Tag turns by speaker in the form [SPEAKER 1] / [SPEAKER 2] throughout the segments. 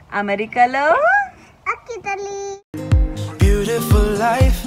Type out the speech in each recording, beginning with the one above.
[SPEAKER 1] అమెరికాలో
[SPEAKER 2] అక్కి తల్లి
[SPEAKER 3] Beautiful life.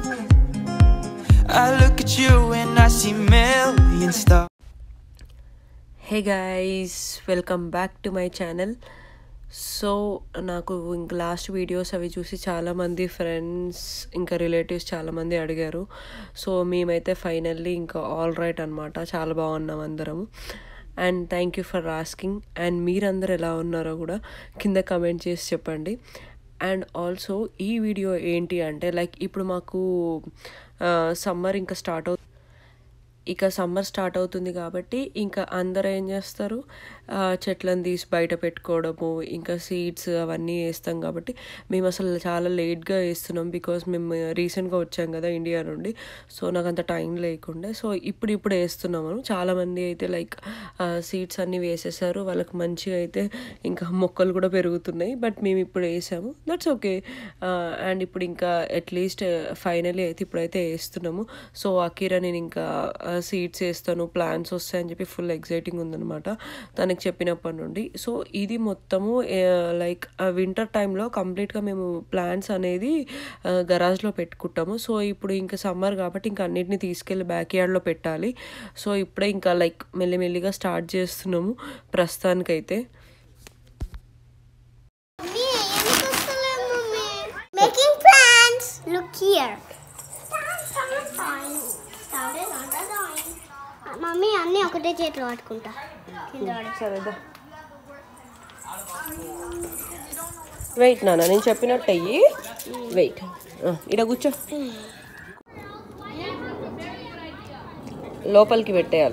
[SPEAKER 3] I look at you and I see million stars.
[SPEAKER 4] Hey guys welcome back to my channel so నాకు ఇంక last videos అవి చూసి చాలామంది ఫ్రెండ్స్ ఇంకా రిలేటివ్స్ చాలామంది అడిగారు సో మేమైతే ఫైనల్లీ ఇంకా ఆల్ రైట్ అనమాట చాలా బాగున్నాం అందరము and thank you for asking and మీరందరూ ఎలా ఉన్నారో కూడా కింద కమెంట్ చేసి చెప్పండి అండ్ ఆల్సో ఈ వీడియో ఏంటి అంటే లైక్ ఇప్పుడు మాకు సమ్మర్ ఇంకా స్టార్ట్ అవుతుంది ఇక సమ్మర్ స్టార్ట్ అవుతుంది కాబట్టి ఇంకా అందరూ ఏం చేస్తారు ఆ, చెట్లను తీసి బయట పెట్టుకోవడము ఇంకా సీడ్స్ అవన్నీ వేస్తాం కాబట్టి మేము అసలు చాలా లేట్గా వేస్తున్నాం బికాస్ మేము రీసెంట్గా వచ్చాం కదా ఇండియా నుండి సో నాకు అంత టైం లేకుండే సో ఇప్పుడు ఇప్పుడు వేస్తున్నాము చాలామంది అయితే లైక్ సీడ్స్ అన్నీ వేసేసారు వాళ్ళకి మంచిగా అయితే ఇంకా మొక్కలు కూడా పెరుగుతున్నాయి బట్ మేము ఇప్పుడు వేసాము దట్స్ ఓకే అండ్ ఇప్పుడు ఇంకా అట్లీస్ట్ ఫైనలీ అయితే ఇప్పుడైతే వేస్తున్నాము సో అకీరా నేను ఇంకా సీడ్స్ వేస్తాను ప్లాన్స్ వస్తాయని చెప్పి ఫుల్ ఎగ్జైటింగ్ ఉందనమాట తనకి చెప్పినప్పటి నుండి సో ఇది మొత్తము లైక్ వింటర్ టైంలో కంప్లీట్గా మేము ప్లాంట్స్ అనేది గరాజ్లో పెట్టుకుంటాము సో ఇప్పుడు ఇంకా సమ్మర్ కాబట్టి ఇంకా అన్నిటిని తీసుకెళ్ళి బ్యాక్ యార్డ్లో పెట్టాలి సో ఇప్పుడే ఇంకా లైక్ మెల్లిమెల్లిగా స్టార్ట్ చేస్తున్నాము ప్రస్తుతానికైతే
[SPEAKER 2] మమ్మీ ఎందుకు వస్తలేదు mummy making plans look here mummy అన్నీ ఒకటే చేతిలో పట్టుకుంటా కింద పడేసి.
[SPEAKER 4] సరేదా వెయిట్ నాన్న నేను చెప్పినట్టు అయ్యి వెయిట్ ఇక్కడ కూర్చో లోపలికి పెట్టేయాల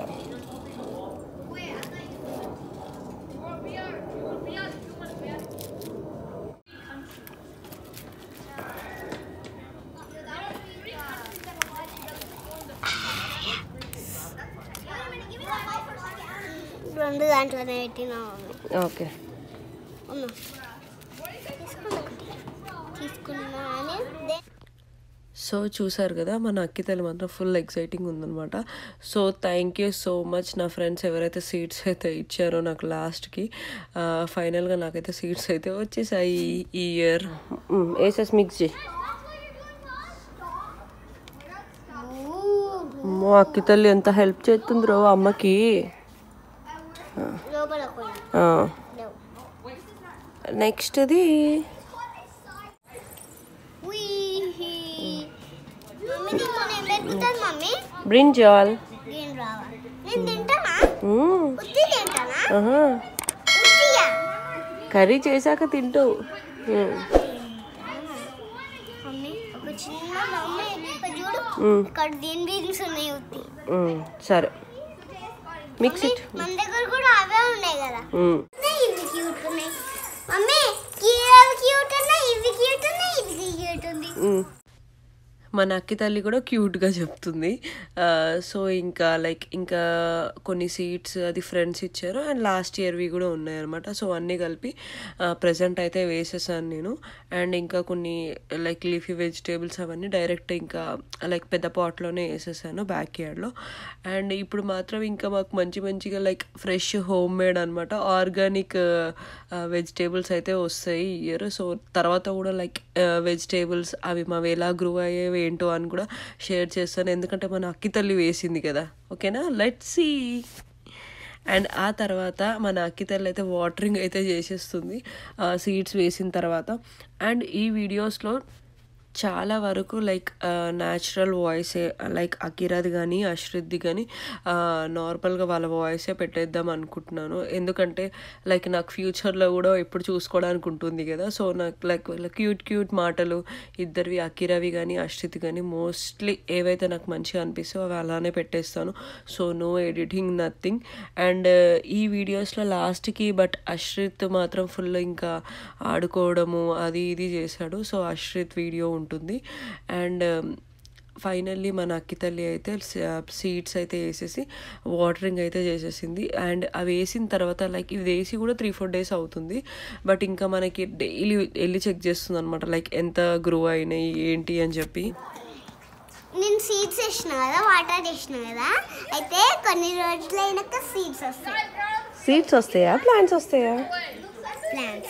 [SPEAKER 2] రెండు దాంట్లోనే పెట్టినా మమ్మీ
[SPEAKER 4] ఓకే
[SPEAKER 2] ఉన్నా తీసుకున్నా ఒకటి తీసుకున్నా అని దే-
[SPEAKER 4] సో చూసారు కదా మన అక్కితల్లి మాత్రం ఫుల్ ఎక్సైటింగ్ ఉందనమాట so thank you so much నా ఫ్రెండ్స్ ఎవరైతే సీట్స్ అయితే ఇచ్చారో నాకు లాస్ట్కి ఫైనల్గా నాకైతే సీట్స్ అయితే వచ్చేసాయి ఈ ఇయర్ వేసేసి మిక్స్ చేయి అమ్మో అక్కితల్లి ఎంత హెల్ప్ చేస్తుందిరో అమ్మకి
[SPEAKER 2] లోపల పోయినా లేవు
[SPEAKER 4] నెక్స్ట్ అది
[SPEAKER 2] ఉయ్యి. మమ్మీ నీకు నేను పెట్టుకుంటాను మమ్మీ
[SPEAKER 4] బ్రింజాల్
[SPEAKER 2] నేను రావా నేను తింటానా ఉత్తి తింటానా ఉత్తియా
[SPEAKER 4] కర్రీ చేశాక తింటూ మ్మ్.
[SPEAKER 2] మమ్మీ ఒక చిన్న మమ్మీ ఇక్కడ చూడు
[SPEAKER 4] మ్మ్.
[SPEAKER 2] ఇక్కడ దీని బీన్స్ ఉన్నాయి ఉత్తి
[SPEAKER 4] మ్మ్. సరే మిక్స్ ఇట్
[SPEAKER 2] మన దగ్గర కూడా అవే ఉన్నాయి కదా
[SPEAKER 4] మ్మ్.
[SPEAKER 2] ఉన్నాయి, ఇవి క్యూట్ ఉన్నాయి మమ్మీ కీరలు క్యూట్ ఉన్నాయి ఇవి క్యూట్ ఉన్నాయి ఇది క్యూట్ ఉంది
[SPEAKER 4] మ్మ్. మన అక్కి తల్లి కూడా క్యూట్గా చెప్తుంది ఆ, సో ఇంకా లైక్ ఇంకా కొన్ని సీట్స్ అది ఫ్రెండ్స్ ఇచ్చారు అండ్ లాస్ట్ ఇయర్వి కూడా ఉన్నాయన్నమాట సో అన్నీ కలిపి ప్రజెంట్ అయితే వేసేసాను నేను అండ్ ఇంకా కొన్ని లైక్ లీఫీ వెజిటేబుల్స్ అవన్నీ డైరెక్ట్ ఇంకా లైక్ పెద్ద పాట్లోనే వేసేసాను బ్యాక్ యార్డ్లో అండ్ ఇప్పుడు మాత్రం ఇంకా మాకు మంచి మంచిగా లైక్ ఫ్రెష్ హోమ్ మేడ్ అనమాట ఆర్గానిక్ వెజిటేబుల్స్ అయితే వస్తాయి ఈ ఇయర్ సో తర్వాత కూడా లైక్ వెజిటేబుల్స్ అవి మావి ఎలా గ్రో అయ్యేవి ఏంటో అని కూడా షేర్ చేస్తాను ఎందుకంటే మన అక్కి తల్లి వేసింది కదా ఓకేనా లెట్ సీ అండ్ ఆ తర్వాత మన అక్కి తల్లి అయితే వాటరింగ్ అయితే చేసేస్తుంది సీడ్స్ వేసిన తర్వాత అండ్ ఈ వీడియోస్లో చాలా వరకు లైక్ న్యాచురల్ వాయిసే లైక్ అకిరాది కానీ అశ్రిద్ది కానీ నార్మల్గా వాళ్ళ వాయిసే పెట్టేద్దాం అనుకుంటున్నాను ఎందుకంటే లైక్ నాకు ఫ్యూచర్లో కూడా ఎప్పుడు చూసుకోవడానికి ఉంటుంది కదా సో నాకు లైక్ వాళ్ళ క్యూట్ క్యూట్ మాటలు ఇద్దరివి అకిరవి కానీ అశ్రిత్ కానీ మోస్ట్లీ ఏవైతే నాకు మంచిగా అనిపిస్తాయో అవి అలానే పెట్టేస్తాను so no editing nothing and ఈ వీడియోస్లో లాస్ట్కి బట్ అశ్రిత్ మాత్రం ఫుల్ ఇంకా ఆడుకోవడము అది ఇది చేశాడు సో అశ్రిత్ వీడియో ఉంటుంది అండ్ ఫైనల్లీ మన అక్కి తల్లి అయితే సీడ్స్ అయితే వేసేసి వాటరింగ్ అయితే చేసేసింది అండ్ అవి వేసిన తర్వాత లైక్ ఇది వేసి కూడా త్రీ ఫోర్ డేస్ అవుతుంది బట్ ఇంకా మనకి డైలీ వెళ్ళి చెక్ చేస్తుంది అనమాట లైక్ ఎంత గ్రో అయినాయి ఏంటి అని చెప్పి
[SPEAKER 2] నేను సీడ్స్ వేసిన కదా వాటర్ వేసిన కదా అయితే కొన్ని రోజులు అయినాక సీడ్స్ వస్తాయి
[SPEAKER 4] సీడ్స్ వస్తాయా ప్లాంట్స్ వస్తాయా
[SPEAKER 2] plants.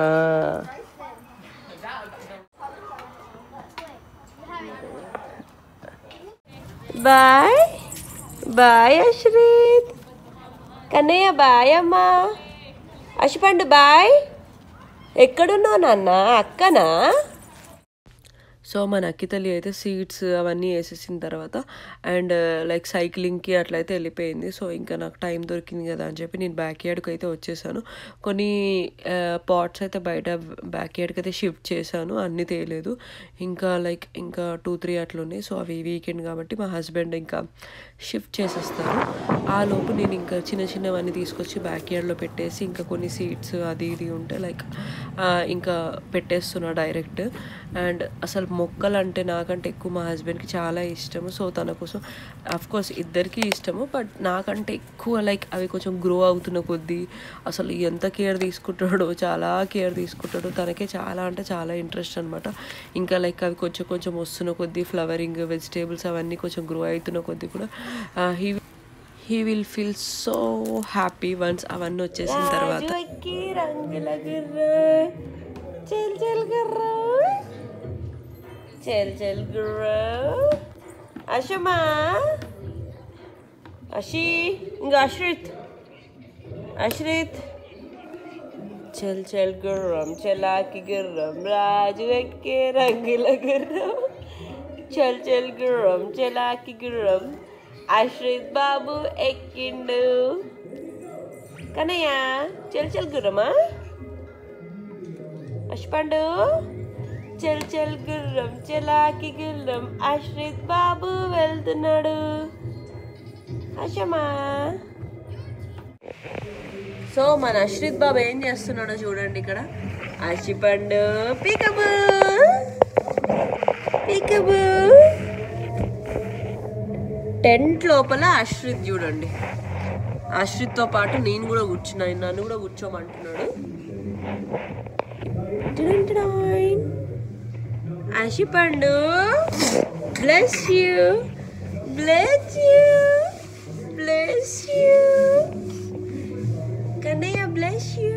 [SPEAKER 4] Bye bye Ashrith Kannayya bye అమ్మా అశుపండు బాయ్ ఎక్కడున్నావు నాన్న అక్కనా సో మన అక్కితల్లి అయితే సీట్స్ అవన్నీ వేసేసిన తర్వాత అండ్ లైక్ సైక్లింగ్కి అట్లయితే వెళ్ళిపోయింది సో ఇంకా నాకు టైం దొరికింది కదా అని చెప్పి నేను బ్యాక్ యార్డ్కి అయితే వచ్చేసాను కొన్ని పాట్స్ అయితే బయట బ్యాక్ యార్డ్కి అయితే షిఫ్ట్ చేశాను అన్నీ తేలేదు ఇంకా లైక్ ఇంకా టూ త్రీ అట్లా ఉన్నాయి సో అవి వీకెండ్ కాబట్టి మా హస్బెండ్ ఇంకా షిఫ్ట్ చేసేస్తారు ఆ లోపు నేను ఇంకా చిన్న చిన్నవన్నీ తీసుకొచ్చి బ్యాక్ యార్డ్లో పెట్టేసి ఇంకా కొన్ని సీట్స్ అది ఇది ఉంటే లైక్ ఇంకా పెట్టేస్తున్నా డైరెక్ట్ అండ్ అసలు మొక్కలు అంటే నాకంటే ఎక్కువ మా హస్బెండ్కి చాలా ఇష్టము సో తన కోసం అఫ్ కోర్స్ ఇద్దరికి ఇష్టము బట్ నాకంటే ఎక్కువ లైక్ అవి కొంచెం గ్రో అవుతున్న కొద్దీ అసలు ఎంత కేర్ తీసుకుంటాడో చాలా కేర్ తీసుకుంటాడో తనకే చాలా అంటే చాలా ఇంట్రెస్ట్ అనమాట ఇంకా లైక్ అవి కొంచెం కొంచెం వస్తున్న కొద్దీ ఫ్లవరింగ్ వెజిటేబుల్స్ అవన్నీ కొంచెం గ్రో అవుతున్న కొద్దీ కూడా he he will feel so happy once అవన్నీ వచ్చేసిన తర్వాత రంగుల చెల్ చెల్ గుర్రా చెల్ చెల్ గుర్రా అశమా అషి ఇంకా అశ్రిత్ అశ్రిత్ చెల్ చెల్ గుర్రం చెలాకి గుర్రం రాజు ఎక్కే రంగుల గుర్రం చెల్ చెల్ గుర్రం చెలాకి గుర్రం అశ్రిత్ బాబు ఎక్కిండు కనయ్య చెల్ చెల్ గుర్రమా అష్పండు చెల్ చెల్ గుర్రం చెలాకి గుర్రం అశ్రిత్ బాబు వెళ్తున్నాడు అశమా సో మన అశ్రిత్ బాబు ఏం చేస్తున్నాడో చూడండి ఇక్కడ అషిపండు పీకబు పీకబు టెంట్ లోపల అశ్రిత్ చూడండి అశ్రిత్తో పాటు నేను కూడా కూర్చున్నా నన్ను కూడా కూర్చోమంటున్నాడు అషిపండు bless you bless you bless you Kannayya bless you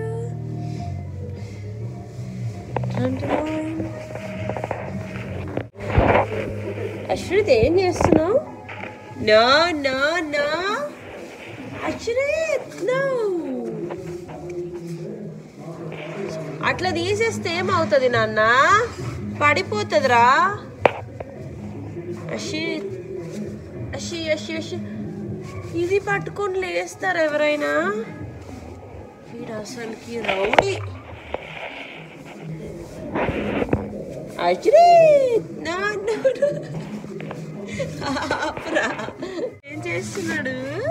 [SPEAKER 4] Ashrith ఏం చేస్తున్నావు no no no Ashrith no అట్లా తీసేస్తే ఏమవుతుంది నాన్న పడిపోతుందిరా అషి అషి అషి అషి ఇది పట్టుకొని లేస్తారు ఎవరైనా వీడు అసలుకి రౌడీ అశ్రిత్ నా no, no. ఆపురా. ఏం చేస్తున్నాడు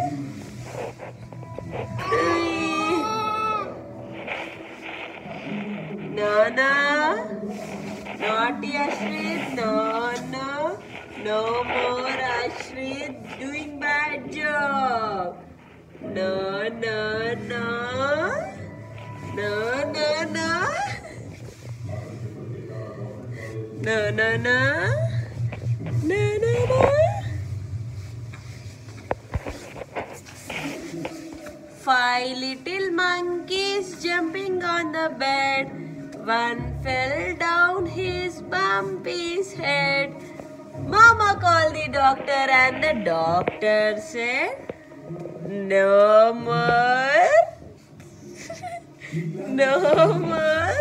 [SPEAKER 4] నానా naughty Ashrith no no no more Ashrith doing bad job no no no no no no No, no, no. No, no, no. Five little monkeys jumping on the bed. One fell down his bumpy's head. Mama called the doctor, and the doctor said, No more. no more.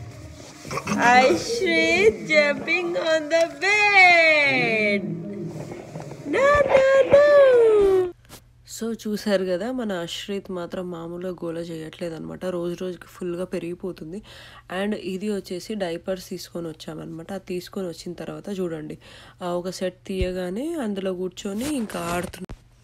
[SPEAKER 4] Ashrit jumping on the bed. No, no, no. So చూసారు కదా మన అశ్రిత్ మాత్రం మామూలుగా గోల చేయట్లేదు అనమాట రోజు రోజుకి ఫుల్గా పెరిగిపోతుంది అండ్ ఇది వచ్చేసి డైపర్స్ తీసుకొని వచ్చామన్నమాట అది తీసుకొని వచ్చిన తర్వాత చూడండి ఆ ఒక సెట్ తీయగానే అందులో కూర్చొని ఇంకా ఆడుతుంది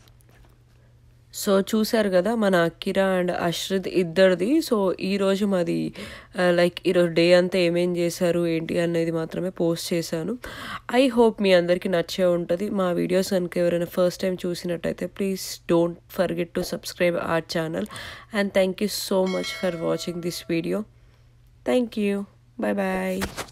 [SPEAKER 4] సో చూశారు కదా మన అకిరా అండ్ అశ్రిత్ ఇద్దరిది సో ఈరోజు మాది లైక్ ఈరోజు డే అంతా ఏమేం చేశారు ఏంటి అనేది మాత్రమే పోస్ట్ చేశాను ఐ హోప్ మీ అందరికీ నచ్చే ఉంటుంది మా వీడియోస్ కనుక ఎవరైనా ఫస్ట్ టైం చూసినట్టయితే please don't forget to subscribe our channel and thank you so much for watching this video thank you bye bye